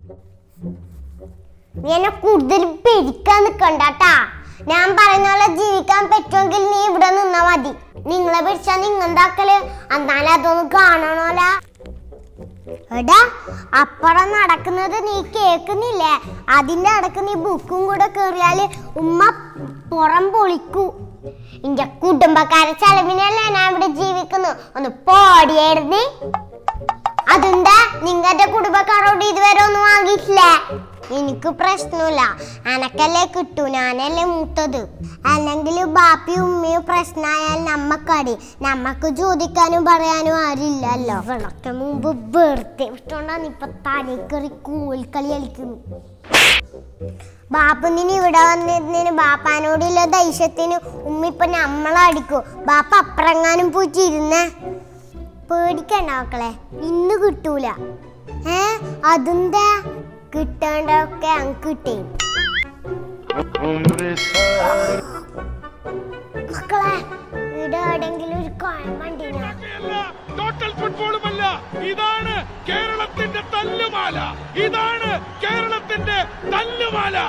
നീ എന്നെ കൂടുതൽ പെരിക്കാൻ നിക്കണ്ടാട്ടാ ഞാൻ പറയുന്ന പോലെ ജീവിക്കാൻ പറ്റുമെങ്കിൽ നീ ഇവിടെ നിന്നാ മതി നിങ്ങളെ പിടിച്ചാ നിങ്ങെന്താക്കല് എന്നാലും അതൊന്നും കാണണോല എടാ അപ്പുറം നടക്കുന്നത് നീ കേക്കുന്നില്ലേ അതിന്റെ അടക്ക് നീ ബുക്കും കൂടെ കേറിയാല് ഉമ്മ പുറം പൊളിക്കൂ ഇന്റെ കുടുംബക്കാരെ ചെലവിനല്ലേ ഞാൻ ഇവിടെ ജീവിക്കുന്നു ഒന്ന് പോടിയായിരുന്നേ അതെന്താ നിങ്ങളുടെ കുടുംബക്കാരോട് ഇതുവരെ ഒന്നും വാങ്ങിയിട്ടില്ല എനിക്ക് പ്രശ്നമില്ല അനക്കല്ലേ കിട്ടൂ ഞാനല്ലേ മൂത്തത് അല്ലെങ്കിൽ ബാപ്പിയും ഉമ്മയും പ്രശ്നമായാൽ നമ്മക്കടി നമ്മക്ക് ചോദിക്കാനും പറയാനും ആരില്ലല്ലോ വിളക്ക് മുമ്പ് വെറുതെ വിട്ടോണ്ടാണ് ഇപ്പൊ തനിക്കറി കൂൽക്കളി കളിക്കുന്നു ബാപ്പ നിന് ഇവിടെ വന്നിരുന്നതിന് ബാപ്പാനോടുള്ള ദേഷ്യത്തിന് ഉമ്മ ഇപ്പൊ നമ്മളെ അടിക്കൂ ബാപ്പ അപ്പുറങ്ങാനും പോയിട്ട് ഇരുന്നേ പേടിക്കണ്ട മക്കളെ ഇന്ന് കിട്ടൂല ഏ അതെന്താ കിട്ടേണ്ടതൊക്കെ അങ്ങ് കിട്ടി മക്കളെ ഇവിടെ എവിടെങ്കിലും ഒരു കുഴമ്പണ്ടിനാ അല്ല ടോട്ടൽ ഫുട്ബോളുമല്ല ഇതാണ് കേരളത്തിന്റെ തല്ലുമാല ഇതാണ് കേരളത്തിന്റെ തല്ലുമാല